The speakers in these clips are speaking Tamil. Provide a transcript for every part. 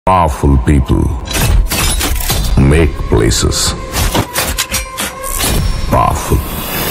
Powerful people make places powerful.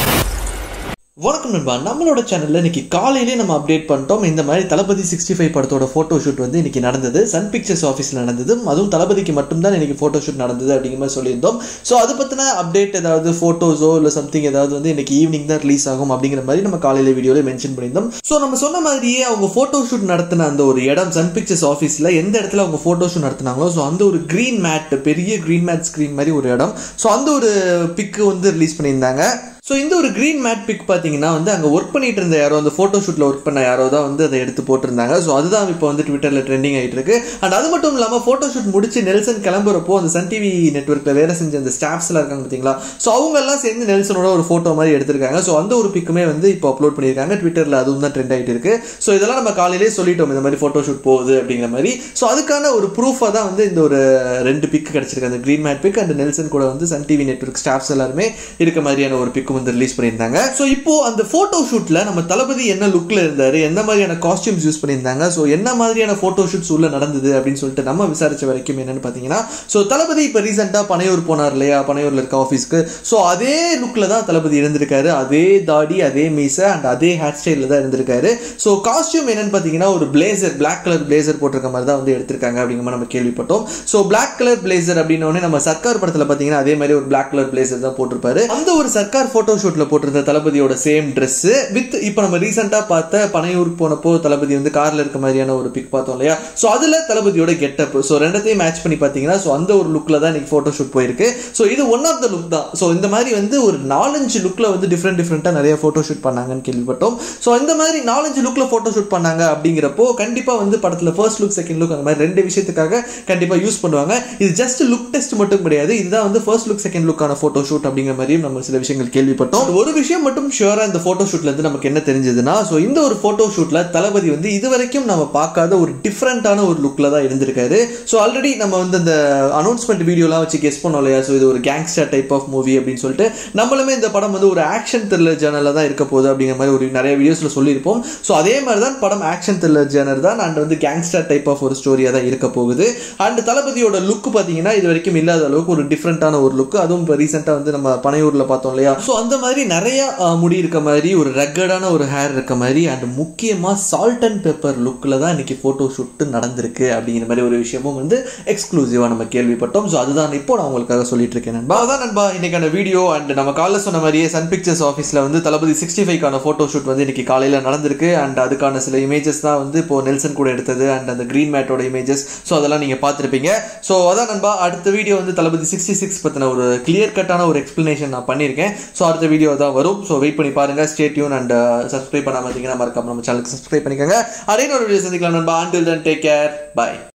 வணக்கம் நண்பா நம்மளோட சேனல்ல இன்னைக்கு காலையிலே நம்ம அப்டேட் பண்ணிட்டோம் இந்த மாதிரி தளபதி சிக்ஸ்டி ஃபைவ் படத்தோட ஃபோட்டோ ஷூட் வந்து இன்னைக்கு நடந்தது சன் பிக்சர்ஸ் ஆஃபீஸில் நடந்தது அதுவும் தளபதிக்கு மட்டும்தான் இன்னைக்கு ஃபோட்டோ ஷூட் நடந்தது அப்படிங்கிற மாதிரி சொல்லியிருந்தோம் ஸோ அது பற்றின அப்டேட் ஏதாவது ஃபோட்டோஸோ இல்லை சம்திங் ஏதாவது வந்து இன்னைக்கு ஈவினிங் தான் ரிலீஸ் ஆகும் அப்படிங்கிற மாதிரி நம்ம காலையில வீடியோவில் மென்ஷன் பண்ணியிருந்தோம் ஸோ நம்ம சொன்ன மாதிரியே அவங்க ஃபோட்டோ ஷூட் நடத்தின அந்த ஒரு இடம் சன் பிக்சர்ஸ் ஆஃபீஸில் எந்த இடத்துல அவங்க ஃபோட்டோ ஷூட் நடத்தினாங்களோ ஸோ அந்த ஒரு க்ரீன் மேட் பெரிய க்ரீன் மேட் ஸ்க்ரீன் மாதிரி ஒரு இடம் ஸோ அந்த ஒரு பிக்கு வந்து ரிலீஸ் பண்ணியிருந்தாங்க ஸோ இந்த ஒரு க்ரீன் மேட் பிக் பார்த்தீங்கன்னா வந்து அங்கே ஒர்க் பண்ணிட்டு இருந்த யாரோ அந்த ஃபோட்டோ ஷூட்டில் ஒர்க் பண்ண யாரோ தான் வந்து அதை எடுத்து போட்டிருந்தாங்க ஸோ அதுதான் இப்போ வந்து ட்விட்டரில் ட்ரெண்டிங் ஆகிட்டு இருக்கு அண்ட் அது மட்டும் இல்லாமல் ஃபோட்டோ ஷூட் முடிச்சு நெல்சன் கிளம்புறப்போ அந்த சன் டிவி நெட்ஒர்க்கில் வேலை செஞ்ச அந்த ஸ்டாஃப்ஸ் எல்லாம் இருக்காங்க பார்த்தீங்களா ஸோ அவங்க எல்லாம் சேர்ந்து நெல்சனோட ஒரு ஃபோட்டோ மாதிரி எடுத்திருக்காங்க ஸோ அந்த ஒரு பிக்குமே வந்து இப்போ அப்லோட் பண்ணியிருக்காங்க ட்விட்டரில் அதுவும் தான் ட்ரெண்ட் ஆகிட்டு இருக்கு ஸோ இதெல்லாம் நம்ம காலையிலேயே சொல்லிட்டோம் இந்த மாதிரி ஃபோட்டோ ஷூட் போகுது அப்படிங்கிற மாதிரி ஸோ அதுக்கான ஒரு ப்ரூஃபாக தான் வந்து இந்த ஒரு ரெண்டு பிக் கிடச்சிருக்கு அந்த green mat pic and Nelson கூட வந்து சன் டிவி நெட்ஒர்க் ஸ்டாஃப்ஸ் எல்லாருமே இருக்க மாதிரியான ஒரு பிக்கு வந்து ரிலீஸ் பண்ணியிருந்தாங்க ஸோ இப்போ அந்த ஃபோட்டோ ஷூட்டில் நம்ம தளபதி என்ன லுக்கில் இருந்தார் என்ன மாதிரியான காஸ்டியூம்ஸ் யூஸ் பண்ணியிருந்தாங்க ஸோ என்ன மாதிரியான ஃபோட்டோ ஷூட்ஸ் உள்ள நடந்தது அப்படின்னு சொல்லிட்டு நம்ம விசாரிச்ச வரைக்கும் என்னன்னு பார்த்தீங்கன்னா ஸோ தளபதி இப்போ ரீசெண்டாக பனையூர் போனார் இல்லையா பனையூரில் இருக்க ஆஃபீஸ்க்கு ஸோ அதே லுக்கில் தான் தளபதி இருந்திருக்காரு அதே தாடி அதே மீசை அண்ட் அதே ஹேர் ஸ்டைலில் தான் இருந்திருக்காரு ஸோ காஸ்டியூம் என்னன்னு பார்த்தீங்கன்னா ஒரு பிளேசர் பிளாக் கலர் பிளேசர் போட்டிருக்க மாதிரி தான் வந்து எடுத்திருக்காங்க அப்படிங்கிற மாதிரி நம்ம கேள்விப்பட்டோம் ஸோ பிளாக் கலர் பிளேசர் அப்படின்னோடனே நம்ம சர்க்கார் படத்தில் பார்த்தீங்கன்னா அதே மாதிரி ஒரு பிளாக் கலர் பிளேசர் தான் போட்டிருப்பாரு அந்த ஒரு சர்க்கார் ஃபோட்டோ ஷூட்டில் போட்டிருந்த தளபதியோட சேம் ட்ரெஸ் வித் இப்போ நம்ம ரீசெண்டாக பார்த்த பனையூருக்கு போனப்போ தளபதி வந்து காரில் இருக்க மாதிரியான ஒரு பிக் பார்த்தோம் இல்லையா ஸோ அதில் தளபதியோட கெட்டப் ஸோ ரெண்டத்தையும் மேட்ச் பண்ணி பார்த்தீங்கன்னா ஸோ அந்த ஒரு லுக்கில் தான் இன்னைக்கு ஃபோட்டோ ஷூட் போயிருக்கு ஸோ இது ஒன் ஆஃப் த லுக் தான் ஸோ இந்த மாதிரி வந்து ஒரு நாலஞ்சு லுக்கில் வந்து டிஃப்ரெண்ட் டிஃப்ரெண்ட்டாக நிறைய ஃபோட்டோ ஷூட் பண்ணாங்கன்னு கேள்விப்பட்டோம் ஸோ இந்த மாதிரி நாலஞ்சு லுக்கில் ஃபோட்டோ ஷூட் பண்ணாங்க அப்படிங்கிறப்போ கண்டிப்பாக வந்து படத்தில் ஃபர்ஸ்ட் லுக் செகண்ட் லுக் அந்த மாதிரி ரெண்டு விஷயத்துக்காக கண்டிப்பாக யூஸ் பண்ணுவாங்க இது ஜஸ்ட் லுக் டெஸ்ட் மட்டும் கிடையாது இதுதான் வந்து ஃபர்ஸ்ட் லுக் செகண்ட் லுக்கான ஃபோட்டோ ஷூட் அப்படிங்கிற மாதிரியும் நம்ம சில விஷயங்கள் கேள்விப்பட்டோம் ஒரு விஷயம் மட்டும் ஷுவராக இந்த ஃபோட்டோ ஷூட்ல இருந்து நமக்கு என்ன தெரிஞ்சதுன்னா ஸோ இந்த ஒரு ஃபோட்டோ ஷூட்ல தளபதி வந்து இது வரைக்கும் நம்ம பார்க்காத ஒரு டிஃப்ரெண்டான ஒரு லுக்கில் தான் இருந்திருக்காரு ஸோ ஆல்ரெடி நம்ம வந்து அந்த அனௌன்ஸ்மெண்ட் வீடியோலாம் வச்சு கெஸ் பண்ணோம் இல்லையா ஸோ இது ஒரு கேங்ஸ்டர் டைப் ஆஃப் மூவி அப்படின்னு சொல்லிட்டு நம்மளுமே இந்த படம் வந்து ஒரு ஆக்ஷன் த்ரில்லர் ஜேர்னலில் தான் இருக்க போகுது அப்படிங்கிற மாதிரி ஒரு நிறைய வீடியோஸில் சொல்லியிருப்போம் ஸோ அதே மாதிரி தான் படம் ஆக்ஷன் த்ரில்லர் ஜேர்னர் தான் அண்ட் வந்து கேங்ஸ்டர் டைப் ஆஃப் ஒரு ஸ்டோரியாக தான் இருக்க போகுது அண்ட் தளபதியோட லுக் பார்த்தீங்கன்னா இது வரைக்கும் இல்லாத அளவுக்கு ஒரு டிஃப்ரெண்ட்டான ஒரு லுக் அதுவும் இப்போ ரீசெண்டாக வந்து நம்ம பனையூரில் பார்த்தோம் இல்லையா ஸோ அந்த மாதிரி நிறைய அஹ், முடி இருக்க மாதிரி ஒரு ரக்கடான ஒரு ஹேர் இருக்க மாதிரி அண்ட் முக்கியமாக சால்ட் அண்ட் பெப்பர் லுக்கில் தான் இன்னைக்கு ஃபோட்டோ ஷூட் நடந்திருக்கு அப்படிங்கிற மாதிரி ஒரு விஷயமும் வந்து எக்ஸ்க்ளூசிவாக நம்ம கேள்விப்பட்டோம் ஸோ அதுதான் இப்போ நான் உங்களுக்காக சொல்லிட்டு இருக்கேன் நண்பா அதான் நண்பா இன்னைக்கான வீடியோ அண்ட் நம்ம காலைல சொன்ன மாதிரியே சன் பிக்சர்ஸ் ஆஃபீஸில் வந்து தளபதி சிக்ஸ்டி ஃபைவ்க்கான ஃபோட்டோ ஷூட் வந்து இன்னைக்கு காலையில் நடந்திருக்கு அண்ட் அதுக்கான சில இமேஜஸ் தான் வந்து இப்போ நெல்சன் கூட எடுத்தது அண்ட் அந்த க்ரீன் மேட்டோட இமேஜஸ் ஸோ அதெல்லாம் நீங்கள் பார்த்துருப்பீங்க ஸோ அதான் நண்பா அடுத்த வீடியோ வந்து தளபதி சிக்ஸ்டி சிக்ஸ் பற்றின ஒரு கிளியர் கட்டான ஒரு எக்ஸ்ப்ளனேஷன் நான் பண்ணியிருக்கேன் ஸோ அடுத்த வீடியோ தான் வரும் ஸோ வெயிட் பண்ணி பாருங்க ஸ்டே டியூன் அண்ட் சப்ஸ்கிரைப் பண்ணாம இருந்தீங்கன்னா மறக்காம நம்ம சேனலுக்கு சப்ஸ்கிரைப் பண்ணிக்கோங்க அதே ஒரு வீடியோ சந்திக்கலாம் நண்பா until then take care by